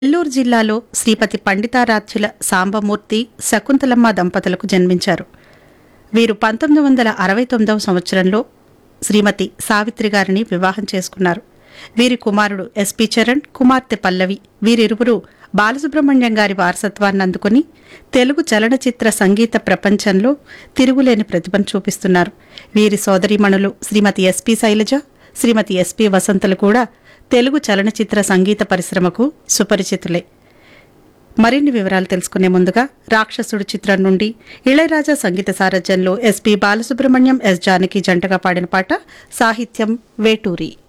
నెల్లూరు జిల్లాలో శ్రీపతి పండితారాధ్యుల సాంబమూర్తి శకుంతలమ్మ దంపతులకు జన్మించారు వీరు పంతొమ్మిది వందల అరవై తొమ్మిదవ సంవత్సరంలో శ్రీమతి సావిత్రి గారిని వివాహం చేసుకున్నారు వీరి కుమారుడు ఎస్పి చరణ్ కుమార్తె పల్లవి వీరిరువురు బాలసుబ్రహ్మణ్యం గారి వారసత్వాన్ని అందుకుని తెలుగు చలనచిత్ర సంగీత ప్రపంచంలో తిరుగులేని ప్రతిభను చూపిస్తున్నారు వీరి సోదరీమణులు శ్రీమతి ఎస్పి శైలజ శ్రీమతి ఎస్పి వసంతలు కూడా తెలుగు చలనచిత్ర సంగీత పరిశ్రమకు సుపరిచితులే మరిన్ని వివరాలు తెలుసుకునే ముందుగా రాక్షసుడు చిత్రం నుండి ఇళయరాజా సంగీత సారథ్యంలో ఎస్పి బాలసుబ్రహ్మణ్యం ఎస్ జానకి జంటగా పాడిన పాట సాహిత్యం వేటూరి